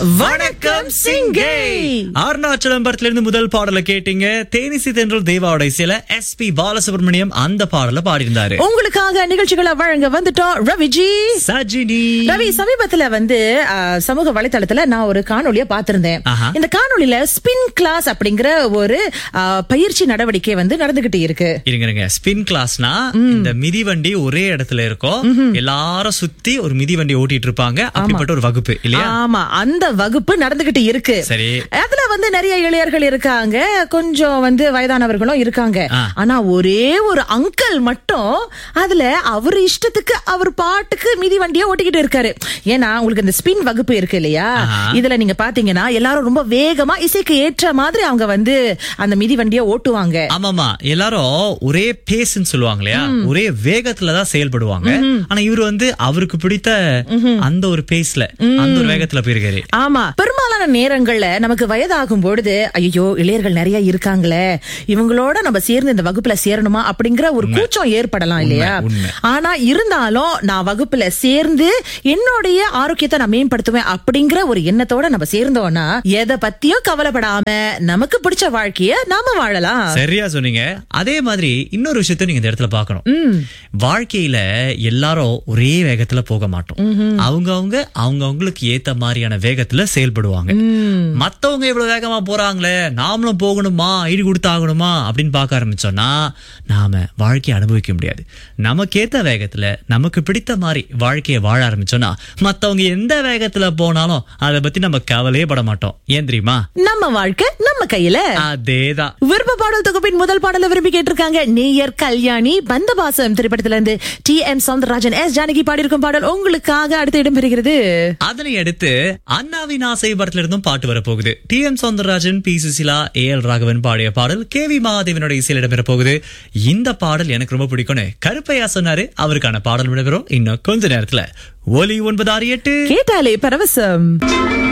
வணக்கம் சிங்கை அருணாச்சலம் படத்துல இருந்து முதல் பாடலை கேட்டீங்க தேனிசி தென்றல் தேவாவோட இசையில எஸ் பி பாலசுப்ரமணியம் அந்த பாடலை பாடியிருந்தாரு உங்களுக்காக நிகழ்ச்சிகளை வழங்க வந்துட்டோம் ரவிஜி சஜினி ரவி சமீபத்துல வந்து ஆ, சமூக வலைத்தளத்துல நான் ஒரு காணொளிய பார்த்திருந்தேன் ஆஹா. இந்த காணொளியில ஸ்பின் கிளாஸ் அப்படிங்கிற ஒரு ஆ, பயிற்சி நடவடிக்கை வந்து நடந்துகிட்டு இருக்கு இருங்க இருங்க ஸ்பின் கிளாஸ்னா இந்த மிதிவண்டி ஒரே இடத்துல இருக்கும் எல்லாரும் சுத்தி ஒரு மிதிவண்டி ஓட்டிட்டு இருப்பாங்க அப்படிப்பட்ட ஒரு வகுப்பு இல்லையா ஆமா அந்த வகுப்பு நடந்துகிட்டு இருக்கு சரி அதுல வந்து நிறைய இளைஞர்கள் இருக்காங்க கொஞ்சம் வந்து வயதானவர்களும் இருக்காங்க ஆ. ஆனா ஒரே ஒரு அங்கிள் மட்டும் அதுல அவர் இஷ்டத்துக்கு அவர் பாட்டுக்கு மிதி வண்டியை ஓட்டிக்கிட்டு இருக்காரு ஏன்னா உங்களுக்கு இந்த ஸ்பின் வகுப்பு இருக்கு இல்லையா ஆஹா. இதுல நீங்க பாத்தீங்கன்னா எல்லாரும் ரொம்ப வேகமா இசைக்கு ஏற்ற மாதிரி அவங்க வந்து அந்த மிதி வண்டியை ஓட்டுவாங்க ஆமாமா எல்லாரும் ஒரே பேஸ்ன்னு சொல்லுவாங்க இல்லையா ஒரே வேகத்துல தான் செயல்படுவாங்க ஆனா இவர் வந்து அவருக்கு பிடித்த அந்த ஒரு பேஸ்ல அந்த ஒரு வேகத்துல போயிருக்காரு ஆமா பெரும்பாலான நேரங்கள்ல நமக்கு வயதாகும் பொழுது ஐயோ இளையர்கள் நிறைய இருக்காங்களே இவங்களோட நம்ம சேர்ந்து இந்த வகுப்புல சேரணுமா அப்படிங்கிற ஒரு கூச்சம் ஏற்படலாம் இல்லையா உண்மை. ஆனா இருந்தாலும் நான் வகுப்புல சேர்ந்து என்னுடைய ஆரோக்கியத்தை நான் மேம்படுத்துவேன் அப்படிங்கிற ஒரு எண்ணத்தோட நம்ம சேர்ந்தோம்னா எதை பத்தியும் கவலைப்படாம நமக்கு பிடிச்ச வாழ்க்கைய நாம வாழலாம் சரியா சொன்னீங்க அதே மாதிரி இன்னொரு விஷயத்த நீங்க இந்த இடத்துல பார்க்கணும் வாழ்க்கையில எல்லாரும் ஒரே வேகத்துல போக மாட்டோம் அவங்க அவங்க அவங்க அவங்களுக்கு ஏத்த மாதிரியான வேகத்துல செயல்படுவாங்க மத்தவங்க இவ்வளவு வேகமா போறாங்களே நாமளும் போகணுமா ஈடு கொடுத்தாகணுமா அப்படின்னு பார்க்க ஆரம்பிச்சோம்னா நாம வாழ்க்கையை அனுபவிக்க முடியாது நமக்கு ஏத்த வேகத்துல நமக்கு பிடித்த மாதிரி வாழ்க்கையை வாழ ஆரம்பிச்சோம்னா மத்தவங்க எந்த வேகத்துல போனாலும் அதை பத்தி நம்ம கவலையே பட மாட்டோம் ஏன் தெரியுமா நம்ம வாழ்க்கை நம்ம கையில அதேதான் விருப்ப பாடல் தொகுப்பின் முதல் பாடலை விரும்பி கேட்டிருக்காங்க நேயர் கல்யாணி பந்தபாசம் திரைப்படத்துல இருந்து T M Soundararajan S Janaki பாடியிருக்கும் பாடல் உங்களுக்காக அடுத்து இடம்பெறுகிறது அதனை அடுத்து அண்ணாவின் ஆசை படத்துல இருந்தும் பாட்டு வரப்போகுது T M Soundararajan P Susheela A L Raghavan பாடிய பாடல் கே வி மகாதேவனோட இசையில் இடம்பெற போகுது இந்த பாடல் எனக்கு ரொம்ப பிடிக்கும்னு கருப்பையா சொன்னாரு அவருக்கான பாடல் விடவரும் இன்னும் கொஞ்ச நேரத்துல ஒலி ஒன்பது ஆறு எட்டு கேட்டாலே பரவசம்